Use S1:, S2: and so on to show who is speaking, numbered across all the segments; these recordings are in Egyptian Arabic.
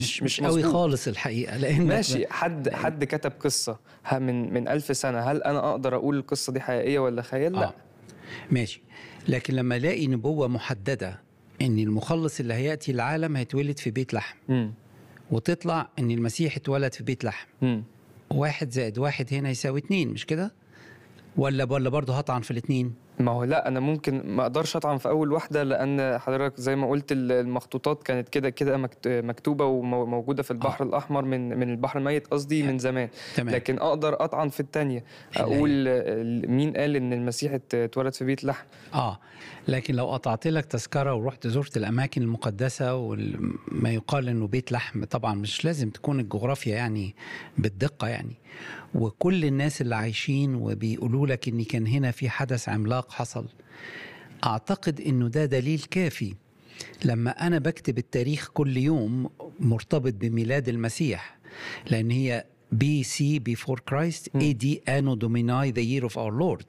S1: مش
S2: مش
S1: مش قوي
S2: مظبوط.
S1: خالص الحقيقه لان
S2: ماشي حد حد كتب قصه ه- من من ألف سنه هل انا اقدر اقول القصه دي حقيقيه ولا خيال لا
S1: آه. ماشي لكن لما الاقي نبوه محدده ان المخلص اللي هياتي العالم هيتولد في بيت لحم
S2: مم.
S1: وتطلع ان المسيح اتولد في بيت لحم
S2: مم.
S1: واحد زائد واحد هنا يساوي اتنين مش كده ولا ولا برضه هطعن في الاتنين
S2: ما هو لا انا ممكن ما اقدرش اطعن في اول واحده لان حضرتك زي ما قلت ال- المخطوطات كانت كده كده مكت- مكتوبه وموجوده في البحر الاحمر من من البحر الميت قصدي من زمان
S1: تمام
S2: لكن اقدر اطعن في الثانيه
S1: اللي هي؟
S2: اقول ال- مين قال ان المسيح ات- اتولد في بيت لحم
S1: اه لكن لو قطعت لك تذكره ورحت زرت الاماكن المقدسه وما يقال انه بيت لحم طبعا مش لازم تكون الجغرافيا يعني بالدقه يعني وكل الناس اللي عايشين وبيقولوا لك ان كان هنا في حدث عملاق حصل اعتقد انه ده دليل كافي لما انا بكتب التاريخ كل يوم مرتبط بميلاد المسيح لان هي بي سي بيفور كرايست اي دي انو دوميناي ذا يير اوف اور لورد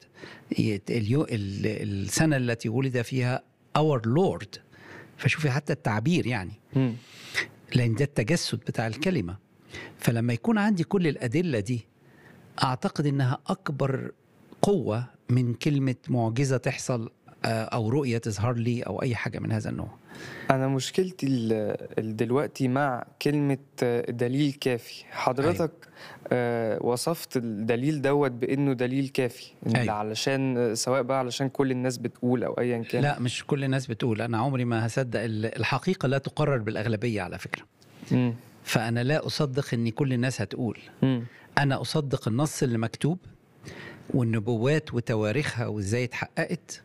S1: السنه التي ولد فيها اور لورد فشوفي حتى التعبير يعني
S2: مم.
S1: لان ده التجسد بتاع الكلمه فلما يكون عندي كل الادله دي اعتقد انها اكبر قوه من كلمه معجزه تحصل آه، او رؤيه تظهر لي او اي حاجه من هذا النوع
S2: انا مشكلتي ال- ال- دلوقتي مع كلمه آه، دليل كافي حضرتك آه وصفت الدليل دوت بانه دليل كافي إن
S1: أيوة.
S2: علشان آه، سواء بقى علشان كل الناس بتقول او ايا كان
S1: لا مش كل الناس بتقول انا عمري ما هصدق ال- الحقيقه لا تقرر بالاغلبيه على فكره
S2: مم.
S1: فانا لا اصدق ان كل الناس هتقول
S2: مم.
S1: انا اصدق النص اللي مكتوب والنبوات وتواريخها وازاي اتحققت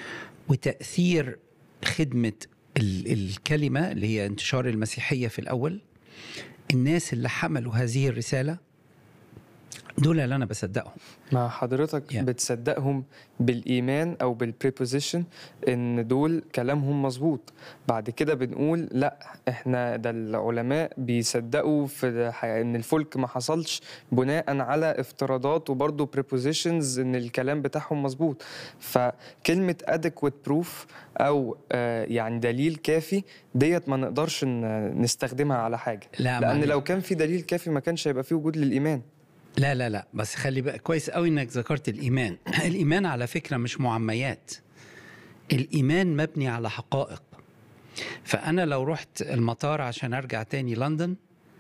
S1: وتاثير خدمه ال- الكلمه اللي هي انتشار المسيحيه في الاول الناس اللي حملوا هذه الرساله دول اللي انا بصدقهم
S2: مع حضرتك
S1: Yeah.
S2: بتصدقهم بالايمان او بالبريبوزيشن ان دول كلامهم مظبوط بعد كده بنقول لا احنا ده العلماء بيصدقوا في ح- ان الفلك ما حصلش بناء على افتراضات وبرضه بريبوزيشنز ان الكلام بتاعهم مظبوط فكلمه adequate proof او آه، يعني دليل كافي ديت ما نقدرش ن- نستخدمها على حاجه
S1: لا
S2: لان
S1: معلش.
S2: لو كان في دليل كافي ما كانش هيبقى فيه وجود للايمان
S1: لا لا لا بس خلي بقى كويس قوي انك ذكرت الايمان الايمان على فكره مش معميات الايمان مبني على حقائق فانا لو رحت المطار عشان ارجع تاني لندن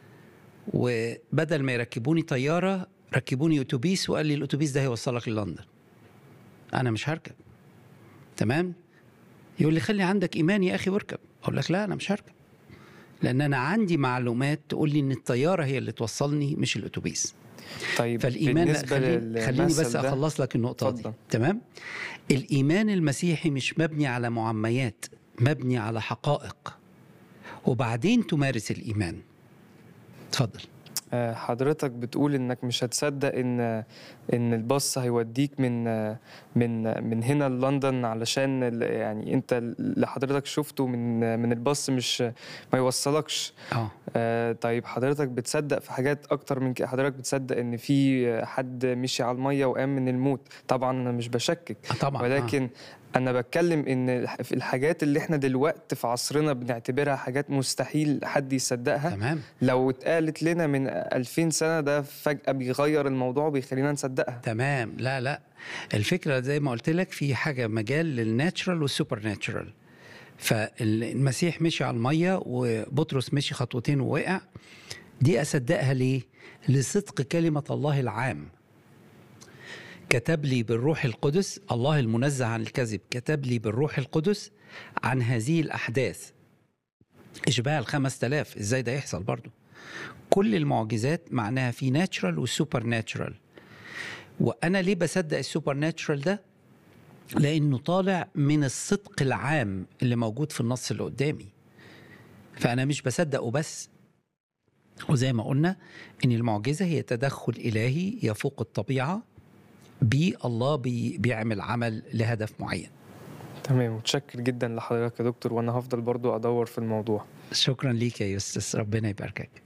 S1: وبدل ما يركبوني طياره ركبوني اتوبيس وقال لي الاتوبيس ده هيوصلك للندن انا مش هركب تمام يقول لي خلي عندك ايمان يا اخي واركب اقول لك لا انا مش هركب لان انا عندي معلومات تقول لي ان الطياره هي اللي توصلني مش الاتوبيس
S2: طيب
S1: فالايمان
S2: بالنسبه
S1: خليني, خليني
S2: للمثل
S1: بس
S2: ده-
S1: اخلص لك النقطه
S2: اتفضل.
S1: دي تمام الايمان المسيحي مش مبني على معميات مبني على حقائق وبعدين تمارس الايمان اتفضل
S2: آه، حضرتك بتقول انك مش هتصدق ان ان الباص هيوديك من من من هنا لندن علشان ال- يعني انت اللي حضرتك شفته من من الباص مش ما يوصلكش
S1: اه
S2: آه، طيب حضرتك بتصدق في حاجات اكتر من كده حضرتك بتصدق ان في حد مشي على الميه وقام من الموت طبعا انا مش بشكك
S1: آه طبعا
S2: ولكن انا بتكلم ان الح- في الحاجات اللي احنا دلوقتي في عصرنا بنعتبرها حاجات مستحيل حد
S1: آه.
S2: يصدقها
S1: تمام
S2: لو اتقالت لنا من 2000 سنة ده فجأة بيغير الموضوع وبيخلينا نصدقها
S1: تمام لا لا الفكره زي ما قلت لك في حاجه مجال للناتشرال والسوبر ناتشرال فالمسيح مشي على الميه وبطرس مشي خطوتين ووقع دي اصدقها ليه لصدق كلمه الله العام كتب لي بالروح القدس الله المنزه عن الكذب كتب لي بالروح القدس عن هذه الأحداث إشباع الخمس تلاف إزاي ده يحصل برضو كل المعجزات معناها في ناتشرال وسوبر ناتشرال وأنا ليه بصدق السوبر ناتشرال ده لأنه طالع من الصدق العام اللي موجود في النص اللي قدامي فأنا مش بصدقه بس وزي ما قلنا ان المعجزه هي تدخل الهي يفوق الطبيعه بيه الله بي بيعمل عمل لهدف معين
S2: تمام متشكر جدا لحضرتك يا دكتور وانا هفضل برضو ادور في الموضوع
S1: شكرا ليك يا يوستس ربنا يباركك